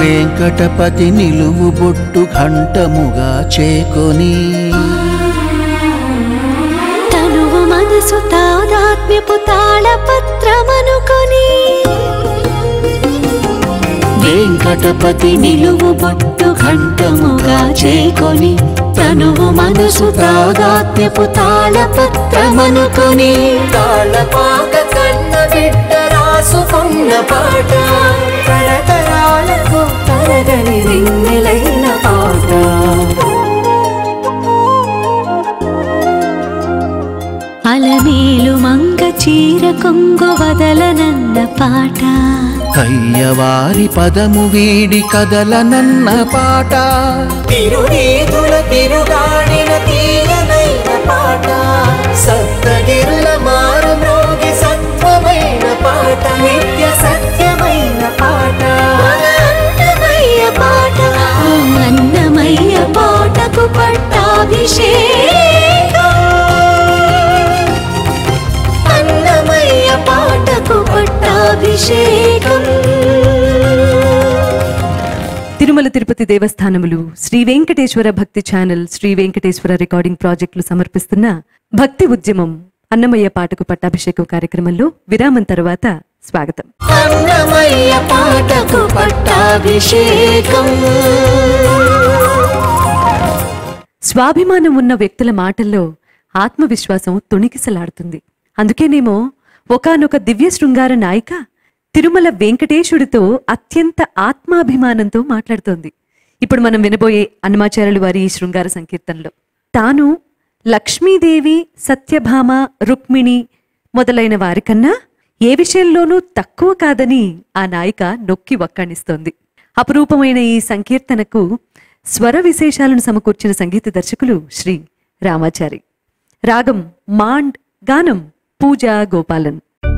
వెంకటపతి నిలువు బొట్టు ఘంటముగా చేకొని తనువు మనసు తాదాత్మ్యపు తాళపత్రమనుకొని వెంకటపతి నిలువు బొట్టు ఘంటముగా చేకొని తనువు మనసు తాదాత్మ్యపు తాళపత్రమనుకొని తాళపాక కన్న బిడ్డ రాసుకున్న పాట తరతరాలకు తరగని రింగిలైన పాట అలమేలు మంగ చీర కొంగు వదలనన్న పాట కయ్యవారి పదము వీడి కదలనన్న పాట తిరునీతుల తిరుగాడిన తీయనైన పాట సప్తగిరుల మారు మ్రోగి సత్వమైన పాట నిత్య సత్యమైన పాట అన్నమయ్య పాట ఆ అన్నమయ్య పాటకు పట్టాభిషేకం అన్నమయ్య పాటకు పట్టాభిషేకం తిరుమల తిరుపతి దేవస్థానములు శ్రీ వెంకటేశ్వర భక్తి ఛానల్ శ్రీ వెంకటేశ్వర రికార్డింగ్ ప్రాజెక్టులు సమర్పిస్తున్న భక్తి ఉద్యమం అన్నమయ్య పాటకు పట్టాభిషేకం కార్యక్రమంలో విరామం తర్వాత స్వాగతం అన్నమయ్య పాటకు పట్టాభిషేకం స్వాభిమానం ఉన్న వ్యక్తుల మాటల్లో ఆత్మవిశ్వాసం తొణికిసలాడుతుంది అందుకేనేమో ఒకానొక దివ్య శృంగార నాయిక తిరుమల వెంకటేశుడితో అత్యంత ఆత్మాభిమానంతో మాట్లాడుతోంది ఇప్పుడు మనం వినబోయే అన్నమాచార్యులు వారి ఈ శృంగార సంకీర్తనలో తాను లక్ష్మీదేవి సత్యభామ రుక్మిణి మొదలైన వారికన్నా ఏ విషయంలోనూ తక్కువ కాదని ఆ నాయిక నొక్కి వక్కాణిస్తోంది అపురూపమైన ఈ సంకీర్తనకు స్వర విశేషాలను సమకూర్చిన సంగీత దర్శకులు శ్రీ రామాచారి రాగం మాండ్ గానం పూజా గోపాలన్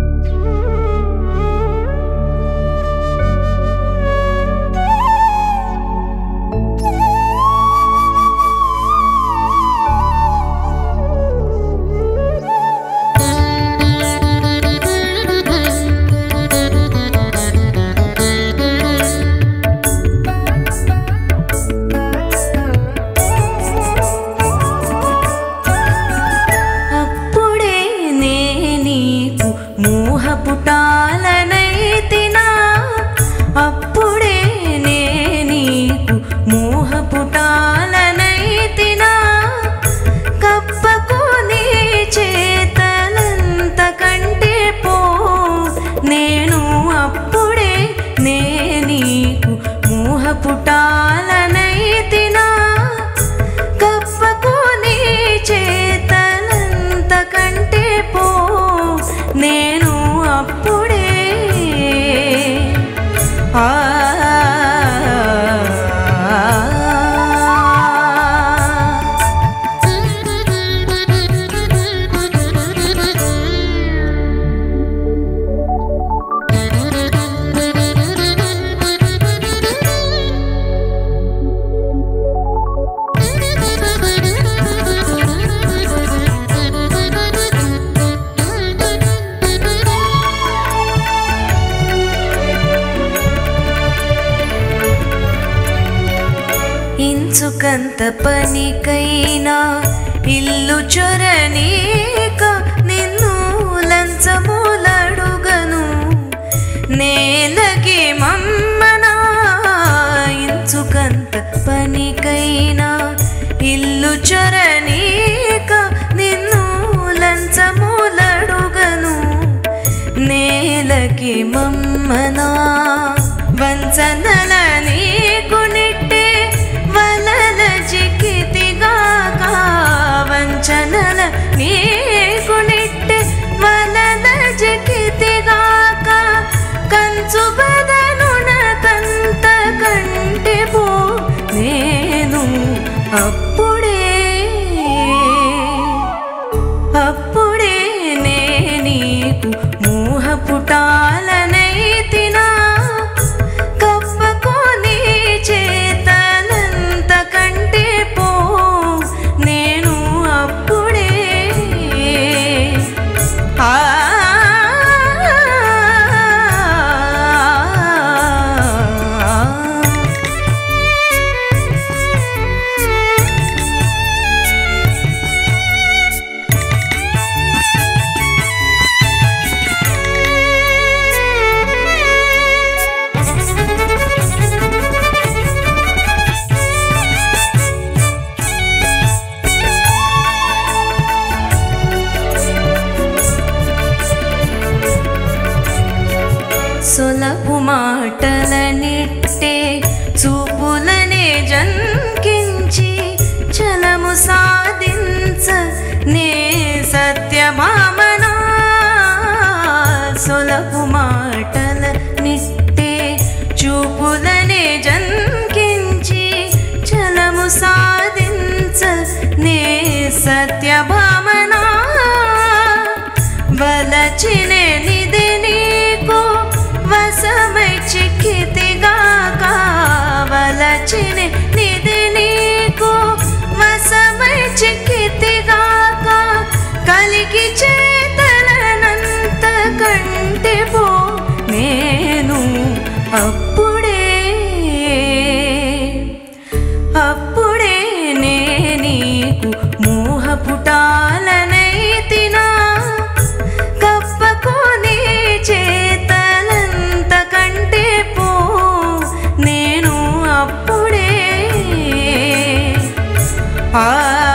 అప్పుడే నే నీకు మోహపుటాలనైతినా అప్పుడే నే నీకు మోహపుటాలనైతినా కప్పకు నీ చేతలంత కంటే పో నేను అప్పుడే నే నీకు మోహపుటాలనైతినా కప్పకు నీ చేతనంత కంటే పో నేను అప్పుడే ఆ ఇంచుకంత పనికైనా ఇల్లు చొరనీక నిన్ను లంచములడుగను నేలకి మమ్మనా ఇంచుకంత పనికైనా ఇల్లు చొరనీక నిన్ను లంచములడుగను నేలకి మమ్మనా వంచనల నీకు నిట్టే వలల జికితిగాక వంచనల నీకు నిట్టే వలల జికితిగాక కంచు బదనున కంత కంటి పో నేను అప్పుడే అప్పుడే నే నీకు మోహపుటాలనైతినా కప్పకు నీ చేతనంత కంటే పో నేను అప్పుడే ఆ సొలపు మాటలనిట్టే చూపులనే జంకించి చలము సాధించ నే సత్యభామనా సొలపు మాటల నిట్టే చూపులనే జంకించి చలము సాధించ నే సత్యభామనా వలచినే నిధి నీకు వసమై చిక్కితిగాక వలచినే నిధి నీకు వసమై చిక్కితిగాక కలిగి చేతలనంత కంటే పో నేను అప్పుడే అప్పుడే నే నీకు మోహపుటాలనైతినా కప్పకోనే చేతలంత కంటే పో నేను అప్పుడే ఆ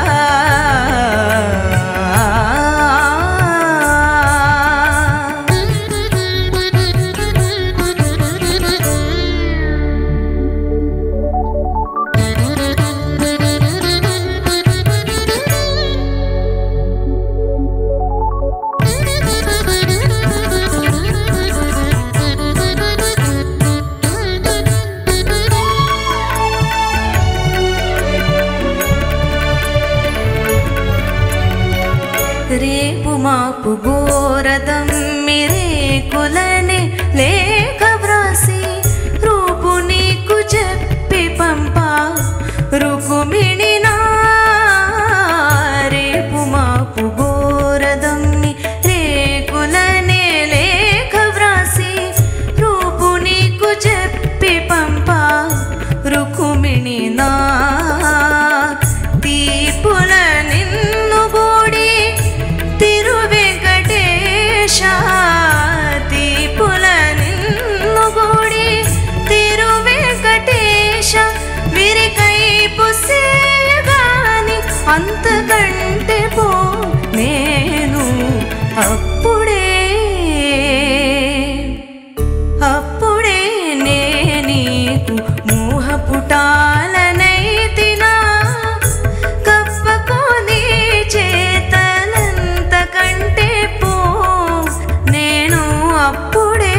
రేపు మాపు గోరదం మిరేకులనే లేఖ వ్రాసి రూపు నీకు చెప్పి పంపా రుకుమిణి నా రేపు మాపు గోరదం రేకులనే లేఖ వ్రాసి రూపు నీకు చెప్పి పంపా రుకుమిణి నా తీపుల నిన్ను గూడి తిరు వెంకటేశ తీపుల నిన్ను గూడి తిరు వెంకటేశ విరికై పుసేగాని అంతకంటే పో నేను అప్పుడే అప్పుడే నే నీకు మోహపుటాలనైతినా కప్పకోని చేతలంత కంటే పో నేను అప్పుడే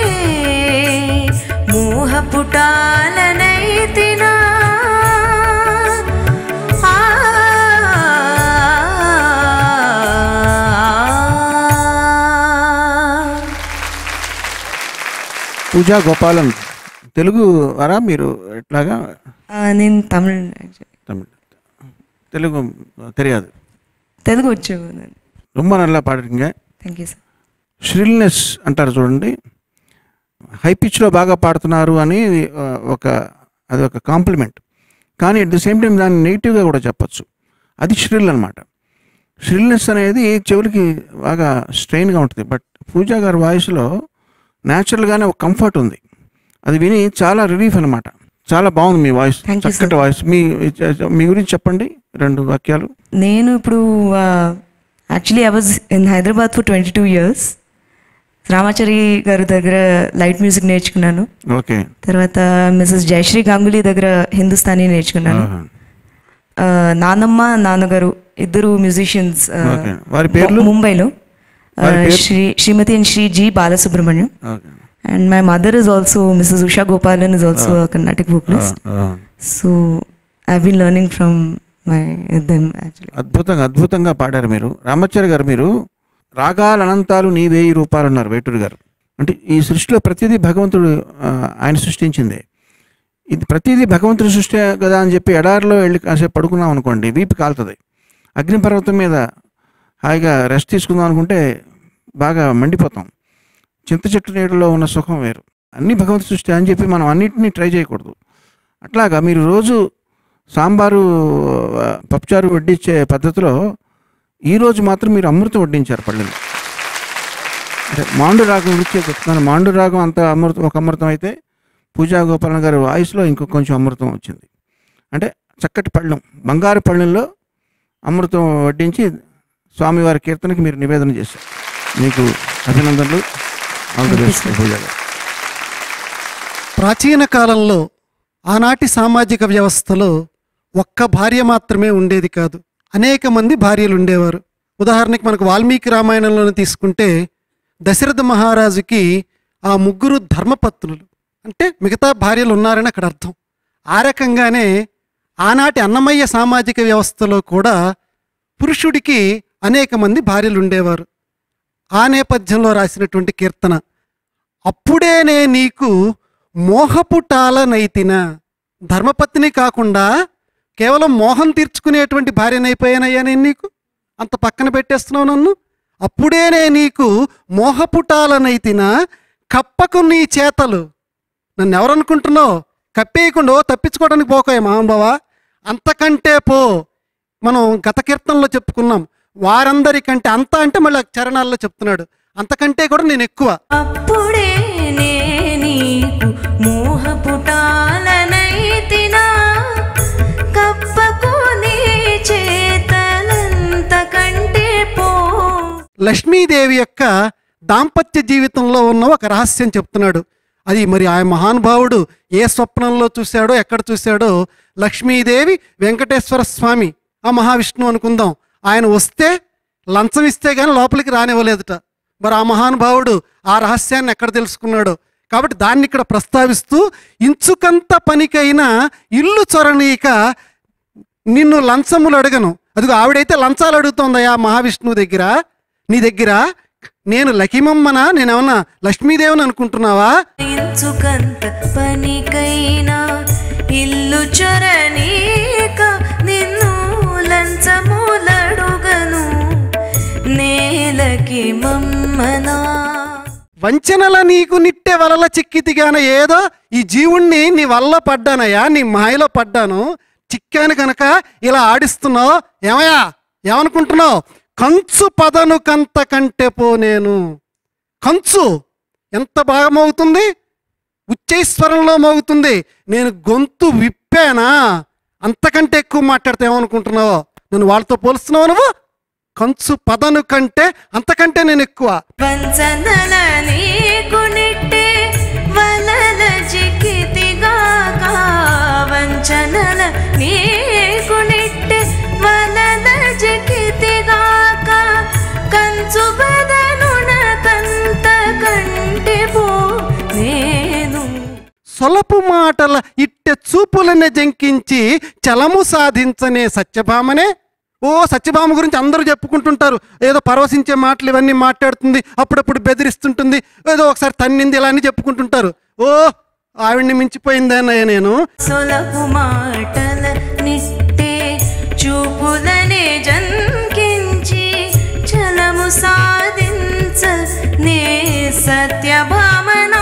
మోహపుటాలనైతినా ఆ పూజా గోపాలన్ తెలుగు వారా మీరు ఎట్లాగా నేను తమిళ్ తమిళ్ తెలుగు తెలియదు తెలుగు వచ్చు ரொம்ப நல்லா పాడుறீங்க థ్యాంక్ యూ సార్ ష్రిల్నెస్ అంటారు చూడండి హై పిచ్లో బాగా పాడుతున్నారు అని ఆ, ఒక అది ఒక కాంప్లిమెంట్ కానీ అట్ ది సేమ్ టైం దాన్ని నెగిటివ్గా కూడా చెప్పచ్చు అది ష్రిల్ అనమాట ష్రిల్నెస్ అనేది చెవులకి బాగా స్ట్రెయిన్గా ఉంటుంది బట్ పూజా గారి వాయిస్లో న్యాచురల్గానే ఒక కంఫర్ట్ ఉంది అది విని చాలా రిలీఫ్ అనమాట చాలా బాగుంది మీ వాయిస్ Thank you, sir. చక్కటి వాయిస్ మీ మీ గురించి చెప్పండి రెండు వాక్యాలు నేను ఇప్పుడు actually I was in Hyderabad for twenty two years Ramachari గారి దగ్గర లైట్ మ్యూజిక్ నేర్చుకున్నాను ఓకే తర్వాత మిసెస్ జయశ్రీ గాంగులీ దగ్గర హిందుస్థానీ నేర్చుకున్నాను ఆ, నానమ్మ నాన్నగారు ఇద్దరు మ్యూజిషియన్స్ Okay. వారి పేర్లు? ముంబైలో ఆ, వారి పేరు? Shri Shrimati and Shri G Balasubrahmanyam okay and my mother is also Mrs Usha Gopalan is also Carnatic vocalist so I been learning from my them actually అద్భుతంగా అద్భుతంగా పాడారు మీరు రామాచారి గారు మీరు రాగాల అనంతాలు నీ వేయి రూపాలు అన్నారు వేటూరు గారు అంటే ఈ సృష్టిలో ప్రతిదీ భగవంతుడు ఆ, ఆయన సృష్టించిందే ఇది ప్రతిదీ భగవంతుడి సృష్టి కదా అని చెప్పి ఎడారిలో వెళ్ళి కాసేపు పడుకున్నాం అనుకోండి వీపు కాలుతుంది అగ్నిపర్వతం మీద హాయిగా రెస్ట్ తీసుకుందాం అనుకుంటే బాగా మండిపోతాం చింత చెట్టు నీడలో ఉన్న సుఖం వేరు అన్ని భగవంతుడి సృష్టి అని చెప్పి మనం అన్నిటినీ ట్రై చేయకూడదు అట్లాగా మీరు రోజు సాంబారు ఆ, పప్పుచారు వడ్డించే పద్ధతిలో ఈరోజు మాత్రం మీరు అమృతం వడ్డించారు పళ్ళని అంటే మాండు రాగం రుచి చెప్తున్నాను మాండు రాగం అంత అమృతం ఒక అమృతం అయితే పూజా గోపాలన్ గారి వాయిస్లో ఇంకో కొంచెం అమృతం వచ్చింది అంటే చక్కటి పళ్ళెం బంగారు పళ్ళెంలో అమృతం వడ్డించి స్వామివారి కీర్తనకి మీరు నివేదన చేశారు మీకు అభినందనలు ఆల్ ది బెస్ట్ పూజా గారు ప్రాచీన కాలంలో ఆనాటి సామాజిక వ్యవస్థలో ఒక్క భార్య మాత్రమే ఉండేది కాదు అనేక మంది భార్యలు ఉండేవారు ఉదాహరణకి మనకు వాల్మీకి రామాయణంలోనే తీసుకుంటే దశరథ మహారాజుకి ఆ ముగ్గురు ధర్మపత్నులు అంటే మిగతా భార్యలు ఉన్నారని అక్కడ అర్థం ఆ రకంగానే ఆనాటి అన్నమయ్య సామాజిక వ్యవస్థలో కూడా పురుషుడికి అనేక మంది భార్యలు ఉండేవారు ఆ నేపథ్యంలో రాసినటువంటి కీర్తన అప్పుడేనే నీకు మోహపుటాల నైతిన ధర్మపత్ని కాకుండా కేవలం మోహం తీర్చుకునేటువంటి భార్యనైపోయానయ్యా నేను నీకు అంత పక్కన పెట్టేస్తున్నావు నన్ను అప్పుడేనే నీకు మోహపుటాలనైతిన కప్పకు నీ చేతలు నన్ను ఎవరనుకుంటున్నావు కప్పేయకుండా ఓ తప్పించుకోవడానికి పోకోయ్ మహానుభావ అంతకంటే పో మనం గత కీర్తనలో చెప్పుకున్నాం వారందరికంటే అంత అంటే మళ్ళీ చరణాల్లో చెప్తున్నాడు అంతకంటే కూడా నేను ఎక్కువ అప్పుడే నే నీకు మోహపుటాలనైతినా కప్పకు నీ చేతలంత కంటే పో లక్ష్మీదేవి యొక్క దాంపత్య జీవితంలో ఉన్న ఒక రహస్యం చెప్తున్నాడు అది మరి ఆ మహానుభావుడు ఏ స్వప్నంలో చూశాడో ఎక్కడ చూశాడో లక్ష్మీదేవి వెంకటేశ్వర స్వామి ఆ మహావిష్ణువు అనుకుందాం ఆయన వస్తే లంచం ఇస్తే గాని లోపలికి రానివ్వలేదుట మరి ఆ మహానుభావుడు ఆ రహస్యాన్ని ఎక్కడ తెలుసుకున్నాడో కాబట్టి దాన్ని ఇక్కడ ప్రస్తావిస్తూ ఇంచుకంత పనికైనా ఇల్లు చొరనీక నిన్ను లంచములు అడగను అదిగో ఆవిడైతే లంచాలు అడుగుతోందయ్యా మహావిష్ణువు దగ్గర నీ దగ్గర నేను లకిమమ్మనా నేనేమన్నా లక్ష్మీదేవిని అనుకుంటున్నావా ఇంచుకంత పనికైనా ఇల్లు చొరనీక నిన్ను లంచములడుగను నేలకి మమ్మనా వంచనల నీకు నిట్టె వలల చిక్కితిగాన ఏదో ఈ జీవుణ్ణి నీ వల్ల పడ్డానయ్యా నీ మాయలో పడ్డాను చిక్కాను కనుక ఇలా ఆడిస్తున్నావు ఏమయ్యా ఏమనుకుంటున్నావు కంచు పదను కంత కంటే పో నేను కంచు ఎంత బాగా మోగుతుంది ఉచ్చైస్వరంలో మోగుతుంది నేను గొంతు విప్పానా అంతకంటే ఎక్కువ మాట్లాడితే ఏమనుకుంటున్నావో నేను వాళ్ళతో పోలుస్తున్నావు నువ్వు కంచు పదను కంటే అంతకంటే నేను ఎక్కువ వంచనల నీకు నిట్టే వలల జికితిగాక వంచనల నీకు నిట్టే వలల జికితిగాక కంచు బదనున కంత కంటి పో నేను సొలపు మాటల ఇట్టె చూపులనే జంకించి చలము సాధించనే సత్యభామనే ఓ సత్యభామ గురించి అందరూ చెప్పుకుంటుంటారు ఏదో పరవశించే మాటలు ఇవన్నీ మాట్లాడుతుంది అప్పుడప్పుడు బెదిరిస్తుంటుంది ఏదో ఒకసారి తన్నింది ఇలా అని చెప్పుకుంటుంటారు ఓ ఆవిడ్ని మించిపోయిందన్నయ్య నేను సొలపు మాటల నిట్టే చూపులనే జంకించి చలము సాధించ నే సత్యభామనా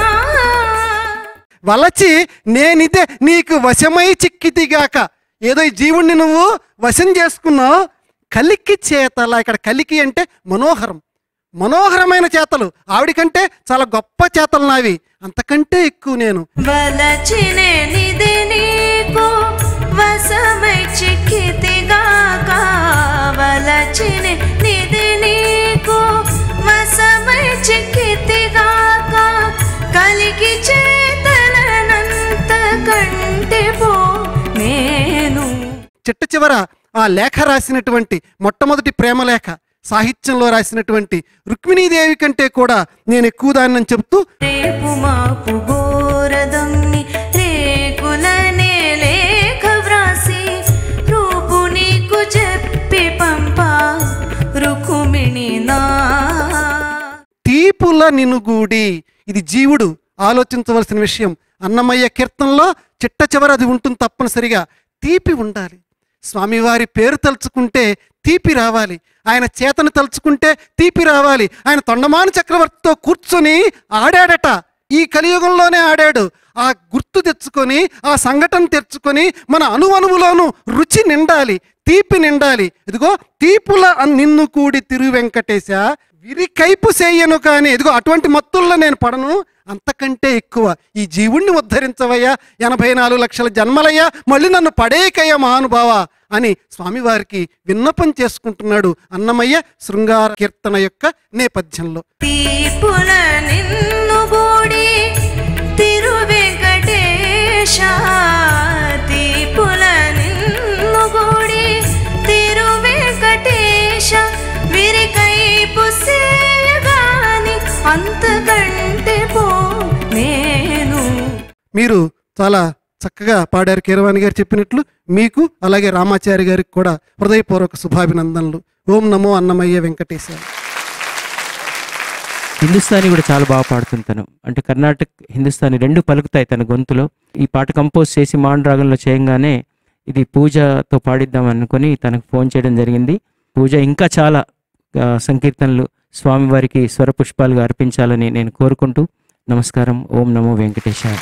వలచి నేనిదే నీకు వశమై చిక్కితిగాక ఏదో ఈ జీవుణ్ణి నువ్వు వశం చేసుకున్నావు కలికి చేతల ఇక్కడ కలికి అంటే మనోహరం మనోహరమైన చేతలు ఆవిడికంటే చాలా గొప్ప చేతలు నావి అంతకంటే ఎక్కువ నేను వలచినే నిధి నీకు వసమై చిక్కితిగాక వలచినే నిధి నీకు వసమై చిక్కితిగాక కలిగి చేతలనంత కంటే పో నేను చిట్ట చివర ఆ లేఖ రాసినటువంటి మొట్టమొదటి ప్రేమ లేఖ సాహిత్యంలో రాసినటువంటి రుక్మిణీదేవి కంటే కూడా నేను ఎక్కువ దాన్ని చెప్తూ రేపు మాపు గోరదమ్మి రేకులనే లేఖ వ్రాసి రూపు నీకు చెప్పి పంప రుకుమిణి నా తీపుల నినుగూడి ఇది జీవుడు ఆలోచించవలసిన విషయం అన్నమయ్య కీర్తనలో చిట్ట చివర అది ఉంటుంది తప్పనిసరిగా తీపి ఉండాలి స్వామివారి పేరు తలుచుకుంటే తీపి రావాలి ఆయన చేతను తలుచుకుంటే తీపి రావాలి ఆయన తొండమాన చక్రవర్తితో కూర్చొని ఆడాడట ఈ కలియుగంలోనే ఆడాడు ఆ గుర్తు తెచ్చుకొని ఆ సంఘటన తెచ్చుకొని మన అణువణువులోనూ రుచి నిండాలి తీపి నిండాలి ఇదిగో తీపుల అన్ నిన్ను కూడి తిరు వెంకటేశ విరికైపు చేయను కానీ ఇదిగో అటువంటి మత్తుల్లో నేను పడను అంతకంటే ఎక్కువ ఈ జీవుణ్ణి ఉద్ధరించవయ్యా ఎనభై నాలుగు లక్షల జన్మలయ్యా మళ్ళీ నన్ను పడేకయ్యా మహానుభావ అని స్వామివారికి విన్నపం చేసుకుంటున్నాడు అన్నమయ్య శృంగార కీర్తన యొక్క నేపథ్యంలో తీపుల నిన్ను గూడి తిరు వెంకటేశ మీరు చాలా చక్కగా పాడారు కీరవాణి గారు చెప్పినట్లు మీకు అలాగే రామాచారి గారికి కూడా హృదయపూర్వక శుభాభినందనలు ఓం నమో అన్నమయ్య వెంకటేశ్వర హిందుస్థానీ కూడా చాలా బాగా పాడుతుంది తను అంటే కర్ణాటక హిందుస్థానీ రెండు పలుకుతాయి తన గొంతులో ఈ పాట కంపోజ్ చేసి మాండ్ రాగంలో చేయంగానే ఇది పూజతో పాడిద్దాం అనుకొని తనకు ఫోన్ చేయడం జరిగింది పూజ ఇంకా చాలా ఆ, సంకీర్తనలు స్వామివారికి స్వర పుష్పాలుగా అర్పించాలని నేను కోరుకుంటూ నమస్కారం ఓం నమో వెంకటేశాయ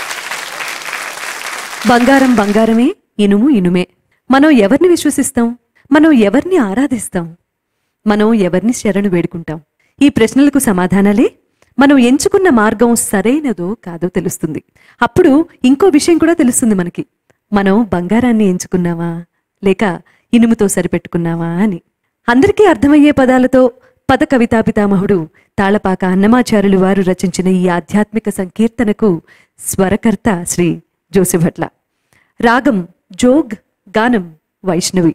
బంగారం బంగారమే ఇనుము ఇనుమే మనం ఎవరిని విశ్వసిస్తాం మనం ఎవరిని ఆరాధిస్తాం మనం ఎవరిని శరణు వేడుకుంటాం ఈ ప్రశ్నలకు సమాధానాలే మనం ఎంచుకున్న మార్గం సరైనదో కాదో తెలుస్తుంది అప్పుడు ఇంకో విషయం కూడా తెలుస్తుంది మనకి మనం బంగారాన్ని ఎంచుకున్నావా లేక ఇనుముతో సరిపెట్టుకున్నావా అని అందరికీ అర్థమయ్యే పదాలతో పద కవితా పితామహుడు తాళపాక అన్నమాచారులు వారు రచించిన ఈ ఆధ్యాత్మిక సంకీర్తనకు స్వరకర్త శ్రీ జోసిభట్ల రాగం జోగ్ గానం వైష్ణవి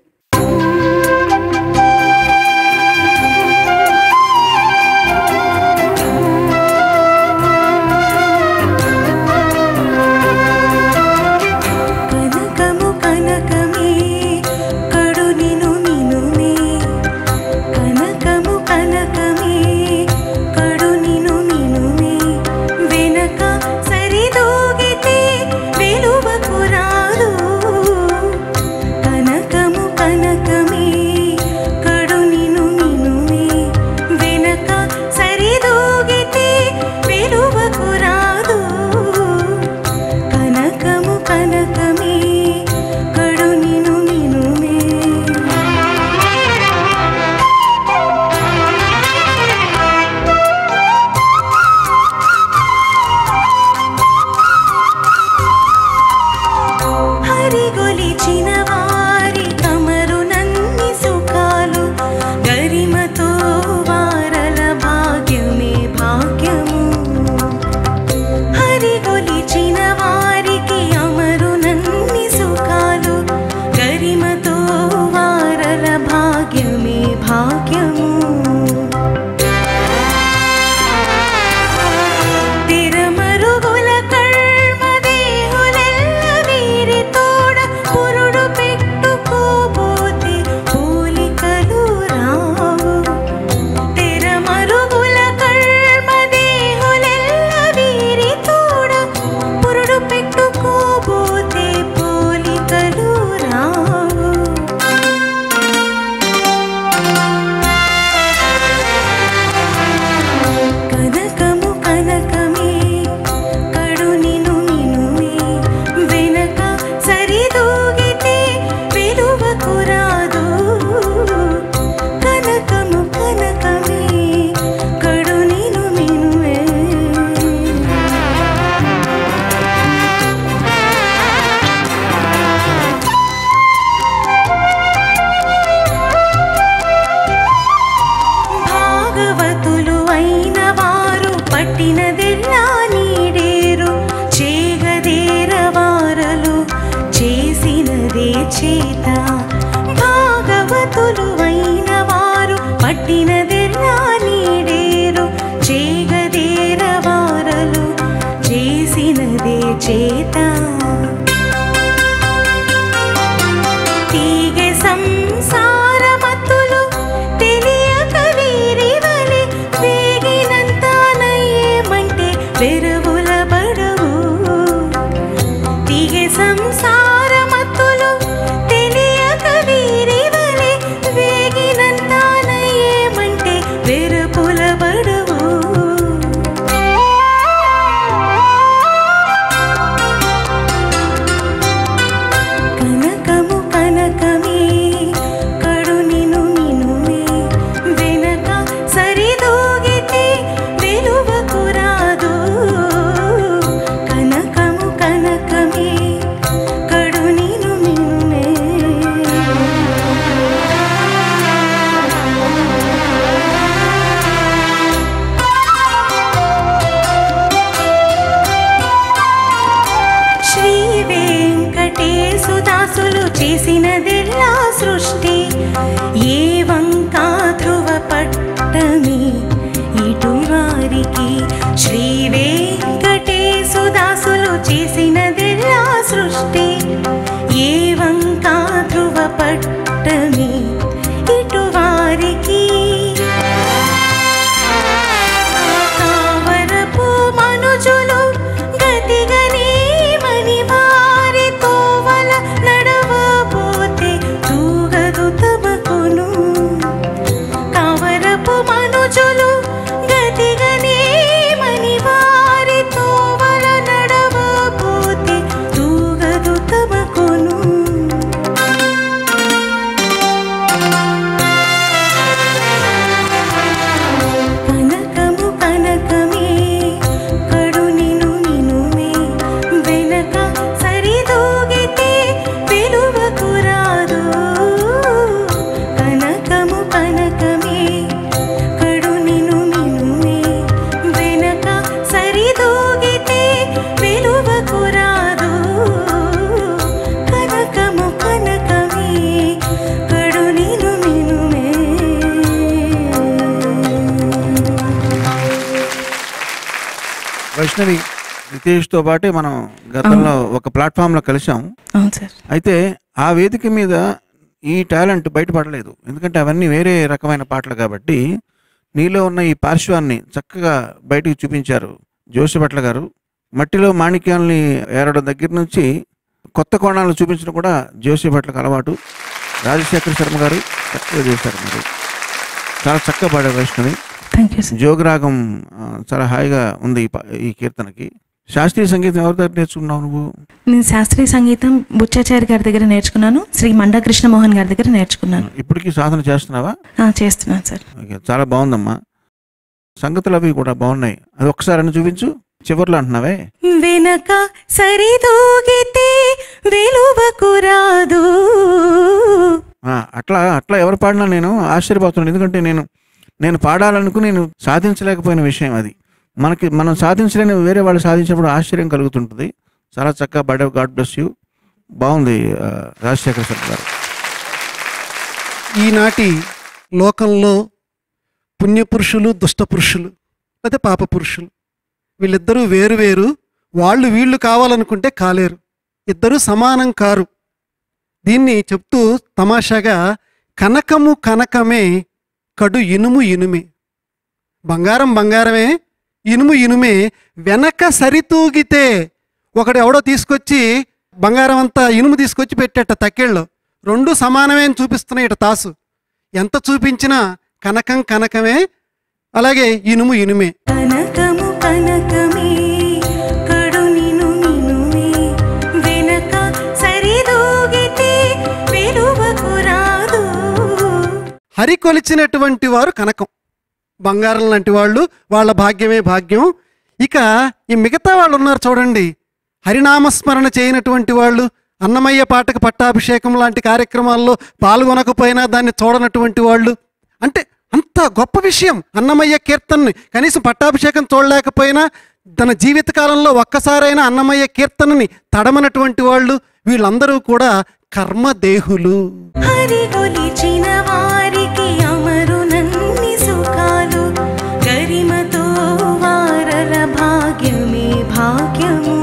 కనకము కనకమే కడు నిను నినుమే కనకము కనకమే కడు నిను నినుమే వెనక సరిదూగితే వెలువకు రాదు కనకము కనకమే కడు నిను నినుమే వెనక సరిదూగితే వెలువకు రాదు కనకము కనకమే కడు నిను నినుమే హరిగొలిచిన వారి కమరు నన్ని సుఖాలు గరిమతో వారల భాగ్యమే భాగ్యము హరిగొలిచిన వారికి అమరు నన్ని సుఖాలు గరిమతో వారల భాగ్యమే భాగ్యము తిరమరుగుల కర్మదేహులెల్ల వీరి తోడ పురుడు పెట్టుకోబోతే పోలికలు రావు తిరమరుగుల కర్మదేహులెల్ల వీరి తోడ పురుడు పెట్టుకోబోతే పోలికలు రావు కనకము కనకమే కడు నిను నినుమే వెనక సరిదూగితే వెలువకు రాదు కనకము కనకమే కడు నిను నినుమే భాగవతులు అయిన వారు పట్టినదెల్లా నీడేరు చేగదేర వారలు చేసినదే చేత భాగవతులు అయిన వారు పట్టినదెల్లా నీడేరు చేగదేర వారలు చేసినదే చేత తీగె సంసారమతులు తెలియక వీరివలె వేగినంతానయ్యేమంటే వెరువుల బడవు తీగె సంసారమతులు తెలియక వీరివలె వేగినంతానయ్యేమంటే వెరుపుల బడవు కనకము కనకమే కడు నిను నినుమే వెనక సరిదూగితే వెలువకు రాదు కనకము కనకమే కడు నిను నినుమే శ్రీ వెంకటేశుదాసులు చేసినదెల్లా సృష్టి ఏ వంకా ధ్రువ పట్టమే ఇటు వారికి శ్రీ వెంకటేశుదాసులు చేసినదెల్లా సృష్టి ఏ వంకా ధ్రువ పట్టమే ఇటువారికి కావరపు మనుజులు గతిగని మని వారి తోవల నడవబోతే తూగదు తమకును కావరపు మనుజులు గతిగని మని వారి తోవల నడవబోతే తూగదు తమకును కనకము కనకమే కడు నిను నినుమే వెనక సరిదూగితే విలువకు రాదు కనకము కనకమే కడు నిను నినుమే వెనక సరిదూగితే విలువకు రాదు కనకము కనకమే కడు నిను నినుమే వైష్ణవి రితేష్తో పాటే మనం గతంలో ఒక ప్లాట్ఫామ్లో కలిసాం అవును సార్ అయితే ఆ వేదిక మీద ఈ టాలెంట్ బయటపడలేదు ఎందుకంటే అవన్నీ వేరే రకమైన పాటలు కాబట్టి నీలో ఉన్న ఈ పార్శ్వాన్ని చక్కగా బయటికి చూపించారు జోషిభట్ల గారు మట్టిలో మాణిక్యాల్ని ఏరడం దగ్గర నుంచి కొత్త కోణాలను చూపించడం కూడా జోషిభట్లకు అలవాటు రాజశేఖర శర్మ గారు చక్కగా చేశారు మీరు చాలా చక్కగా పాడారు వైష్ణవి థ్యాంక్ యూ సార్ జోగరాగం ఆ, చాలా హాయిగా ఉంది ఈ పా- ఈ కీర్తనకి శాస్త్రీయ సంగీతం ఎవరి దగ్గర నేర్చుకున్నావు నువ్వు నేను శాస్త్రీయ సంగీతం బుచ్చాచారి గారి దగ్గర నేర్చుకున్నాను శ్రీ మండా కృష్ణమోహన్ గారి దగ్గర నేర్చుకున్నాను ఇప్పటికీ సాధన చేస్తున్నావా ఆ, చేస్తున్నాను సార్ ఓకే, చాలా బాగుందమ్మా సంగతులు అవి కూడా బాగున్నాయి అది ఒకసారి అని చూపించు చివర్లో అంటున్నావే వెనక సరిదూగితే విలువకు రాదు ఆ, అట్లా అట్లా ఎవరు పాడినా నేను ఆశ్చర్యపోతున్నాను ఎందుకంటే నేను నేను పాడాలనుకుని నేను సాధించలేకపోయిన విషయం అది మనకి మనం సాధించలేని వేరే వాళ్ళు సాధించినప్పుడు ఆశ్చర్యం కలుగుతుంటుంది చాలా చక్కగా బడ గాడ్ బ్లెస్ యూ బాగుంది ఆ, రాజశేఖర శర్మ గారు ఈనాటి లోకంలో పుణ్యపురుషులు దుష్టపురుషులు లేదా పాపపురుషులు వీళ్ళిద్దరూ వేరు వేరు వాళ్ళు వీళ్ళు కావాలనుకుంటే కాలేరు ఇద్దరూ సమానం కారు దీన్ని చెప్తూ తమాషాగా కనకము కనకమే కడు ఇనుము ఇనుమే బంగారం బంగారమే ఇనుము ఇనుమే వెనక సరితూగితే ఒకడు ఎవడో తీసుకొచ్చి బంగారం అంతా ఇనుము తీసుకొచ్చి పెట్టేట తక్కేళ్ళు రెండు సమానమే అని చూపిస్తున్నాయి ఇట తాసు ఎంత చూపించినా కనకం కనకమే అలాగే ఇనుము ఇనుమే కనకము కనకమే కడు నిను నినుమే వెనక సరిదూగితే విలువకు రాదు హరి కొలిచినటువంటి వారు కనకం బంగారం లాంటి వాళ్ళు వాళ్ళ భాగ్యమే భాగ్యం ఇక ఈ మిగతా వాళ్ళు ఉన్నారు చూడండి హరినామస్మరణ చేయనటువంటి వాళ్ళు అన్నమయ్య పాటకు పట్టాభిషేకం లాంటి కార్యక్రమాల్లో పాల్గొనకపోయినా దాన్ని చూడనటువంటి వాళ్ళు అంటే అంత గొప్ప విషయం అన్నమయ్య కీర్తనని కనీసం పట్టాభిషేకం చూడలేకపోయినా తన జీవితకాలంలో ఒక్కసారైనా అన్నమయ్య కీర్తనని తడమనటువంటి వాళ్ళు వీళ్ళందరూ కూడా కర్మదేహులు హరి కొలిచిన వారికి అమరునన్ని సుఖాలు గరిమతో వారల భాగ్యమే భాగ్యము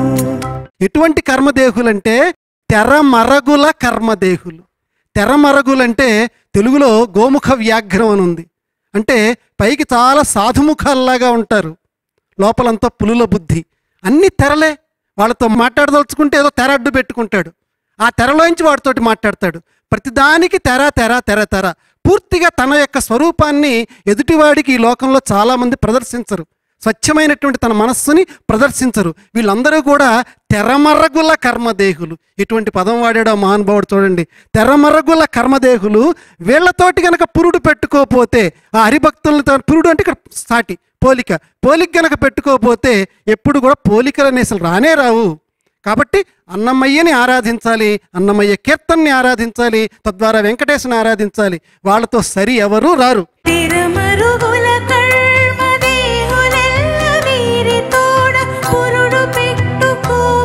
ఎటువంటి కర్మదేహులంటే తెరమరగుల కర్మదేహులు తెరమరగులంటే తెలుగులో గోముఖ వ్యాఘ్రం అని ఉంది అంటే పైకి చాలా సాధుముఖాల్లాగా ఉంటారు లోపలంతా పులుల బుద్ధి అన్ని తెరలే వాళ్ళతో మాట్లాడదలుచుకుంటే ఏదో తెర అడ్డు పెట్టుకుంటాడు ఆ తెరలోంచి వాడితోటి మాట్లాడతాడు ప్రతిదానికి తెర తెర తెర తెర పూర్తిగా తన యొక్క స్వరూపాన్ని ఎదుటివాడికి ఈ లోకంలో చాలామంది ప్రదర్శించరు స్వచ్ఛమైనటువంటి తన మనస్సుని ప్రదర్శించరు వీళ్ళందరూ కూడా తెరమరగుల కర్మదేహులు ఇటువంటి పదం వాడాడు ఆ మహానుభావుడు చూడండి తెరమరగుల కర్మదేహులు వీళ్ళతోటి గనక పురుడు పెట్టుకోపోతే ఆ హరిభక్తులతో పురుడు అంటే ఇక్కడ సాటి పోలిక పోలిక గనక పెట్టుకోపోతే ఎప్పుడు కూడా పోలికలు అనేసి అసలు రానే రావు కాబట్టి అన్నమయ్యని ఆరాధించాలి అన్నమయ్య కీర్తన్ని ఆరాధించాలి తద్వారా వెంకటేశ్వని ఆరాధించాలి వాళ్ళతో సరి ఎవరూ రారు తిరమరుగుల కర్మదేహులెల్ల వీరి తోడ పురుడు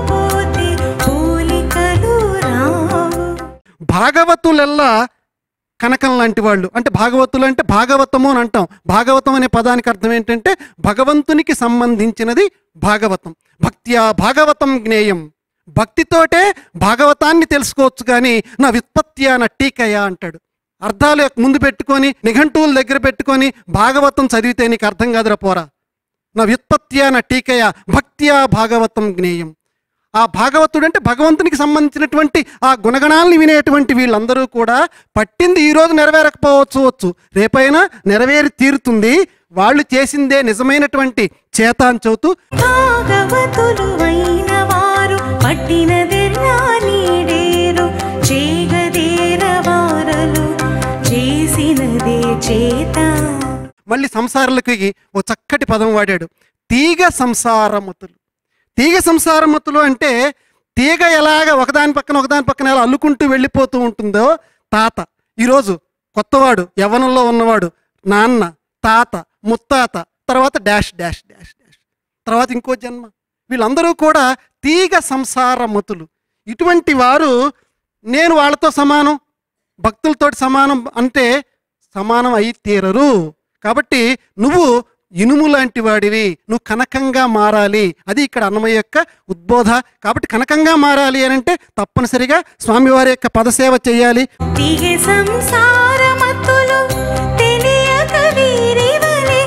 పెట్టుకోబోతే పోలికలు రావు భాగవతులెల్లా కనకం లాంటి వాళ్ళు అంటే భాగవతులు అంటే భాగవతము అని అంటాం భాగవతం అనే పదానికి అర్థం ఏంటంటే భగవంతునికి సంబంధించినది భాగవతం భక్త్యా భాగవతం జ్ఞేయం భక్తితోటే భాగవతాన్ని తెలుసుకోవచ్చు కానీ నా వ్యుత్పత్త్యా నా టీకయా అంటాడు అర్థాలు ముందు పెట్టుకొని నిఘంటువుల దగ్గర పెట్టుకొని భాగవతం చదివితే నీకు అర్థం కాదురా పోరా నా వ్యుత్పత్త్యా నా టీకయా భక్త్యా భాగవతం జ్ఞేయం ఆ భాగవతుడు అంటే భగవంతునికి సంబంధించినటువంటి ఆ గుణగణాలని వినేటువంటి వీళ్ళందరూ కూడా పట్టింది ఈ రోజు నెరవేరకపోవచ్చు వచ్చు రేపైనా నెరవేరి తీరుతుంది వాళ్ళు చేసిందే నిజమైనటువంటి చేత అని చెబుతూ భాగవతులు అయిన వారు పట్టినదెల్లా నీడేరు చేగదేర వారలు చేసినదే చేత మళ్ళీ సంసారులకి ఓ చక్కటి పదం వాడాడు తీగ సంసారమతులు తీగ సంసారమతులు అంటే తీగ ఎలాగ ఒకదాని పక్కన ఒకదాని పక్కన ఎలా అల్లుకుంటూ వెళ్ళిపోతూ ఉంటుందో తాత ఈరోజు కొత్తవాడు యవ్వనంలో ఉన్నవాడు నాన్న తాత ముత్తాత తర్వాత డాష్ డాష్ డాష్ డాష్ తర్వాత ఇంకో జన్మ వీళ్ళందరూ కూడా తీగ సంసారమతులు ఇటువంటి వారు నేను వాళ్ళతో సమానం భక్తులతోటి సమానం అంటే సమానం అయి తీరరు కాబట్టి నువ్వు ఇనుము లాంటి వాడివి నువ్వు కనకంగా మారాలి అది ఇక్కడ అన్నమయ్య యొక్క ఉద్బోధ కాబట్టి కనకంగా మారాలి అని అంటే తప్పనిసరిగా స్వామివారి యొక్క పదసేవ చేయాలి తిగే సంసారమత్తులు తెలియక వీరి వలె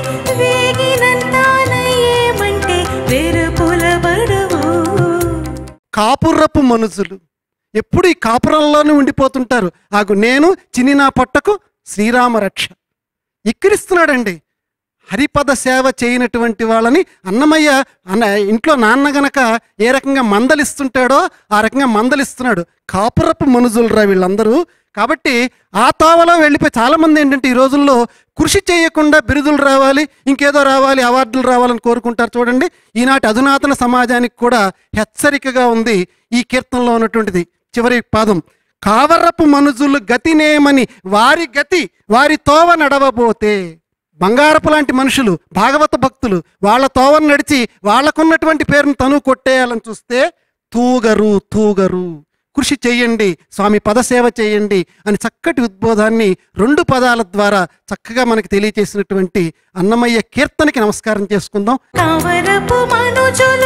వేగినంతానయేమంటే వెరుపుల బడువు కాపుర్రపు మనుషులు ఎప్పుడు ఈ కాపురంలోనే ఉండిపోతుంటారు ఆగు నేను చిన్ని నా పొట్టకు శ్రీరామ రక్ష ఎక్కిరిస్తున్నాడండి హరిపద సేవ చేయనటువంటి వాళ్ళని అన్నమయ్య అన్న ఇంట్లో నాన్న గనక ఏ రకంగా మందలిస్తుంటాడో ఆ రకంగా మందలిస్తున్నాడు కాపురపు మనుజులరా వీళ్ళందరూ కాబట్టి ఆ తావలో వెళ్ళిపోయి చాలామంది ఏంటంటే ఈ రోజుల్లో కృషి చేయకుండా బిరుదులు రావాలి ఇంకేదో రావాలి అవార్డులు రావాలని కోరుకుంటారు చూడండి ఈనాటి అధునాతన సమాజానికి కూడా హెచ్చరికగా ఉంది ఈ కీర్తనలో ఉన్నటువంటిది చివరి పాదం కావరపు మనుజులు గతినేమని వారి గతి వారి తోవ నడవబోతే బంగారపు లాంటి మనుషులు భాగవత భక్తులు వాళ్ళ తోవను నడిచి వాళ్ళకున్నటువంటి పేరును తను కొట్టేయాలని చూస్తే తూగరు తూగరు కృషి చెయ్యండి స్వామి పదసేవ చేయండి అని చక్కటి ఉద్బోధాన్ని రెండు పదాల ద్వారా చక్కగా మనకి తెలియచేసినటువంటి అన్నమయ్య కీర్తనకి నమస్కారం చేసుకుందాం కవరపు మనుజులు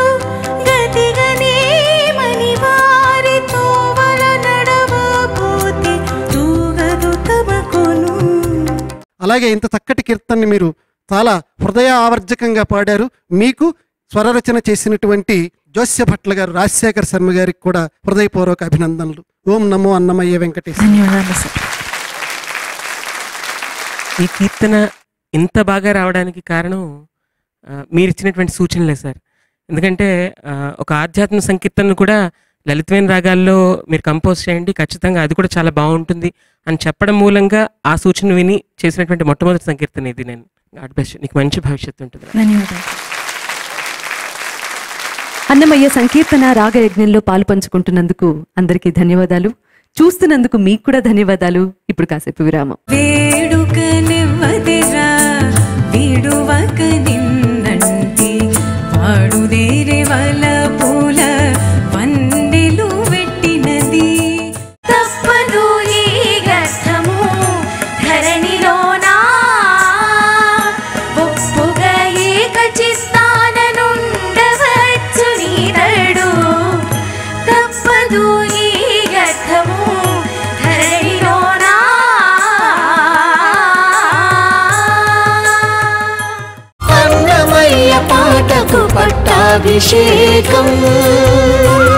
గతిగనేమని వారితో వల నడవబోతే తూగదు తమకును అలాగే ఇంత చక్కటి కీర్తనని మీరు చాలా హృదయ ఆవర్జకంగా పాడారు మీకు స్వరరచన చేసినటువంటి జోస్య భట్ల గారు రాజశేఖర్ శర్మ గారికి కూడా హృదయపూర్వక అభినందనలు ఓం నమో అన్నమయ్య వెంకటేశ్వర ధన్యవాదాలు సార్ ఈ కీర్తన ఇంత బాగా రావడానికి కారణం ఆ, మీరు ఇచ్చినటువంటి సూచనలే సార్ ఎందుకంటే ఆ, ఒక ఆధ్యాత్మ సంకీర్తనను కూడా లలితమైన రాగాల్లో మీరు కంపోజ్ చేయండి ఖచ్చితంగా అది కూడా చాలా బాగుంటుంది అని చెప్పడం మూలంగా ఆ సూచన విని చేసినటువంటి మొట్టమొదటి సంకీర్తన ఇది నేను గాడ్ బెస్ట్ నీకు మంచి భవిష్యత్తు ఉంటుంది ధన్యవాదాలు అన్నమయ్య సంకీర్తన రాగయజ్ఞంలో పాలు పంచుకుంటున్నందుకు అందరికీ ధన్యవాదాలు చూస్తున్నందుకు మీకు కూడా ధన్యవాదాలు ఇప్పుడు కాసేపు విరామం వేడుకనివ్వదిరా విడువక నిన్నంటి వాడుదేరే వల పూల వందెలు పెట్టినది తప్పదు ఈ గర్థము ధరణిలోనా ఒప్పుగా ఏక చిస్తాననుండవచ్చు నీరడు తప్పదు ఈ గర్థము ధరణిలోనా అన్నమయ్య పాటకు పట్టాభిషేకం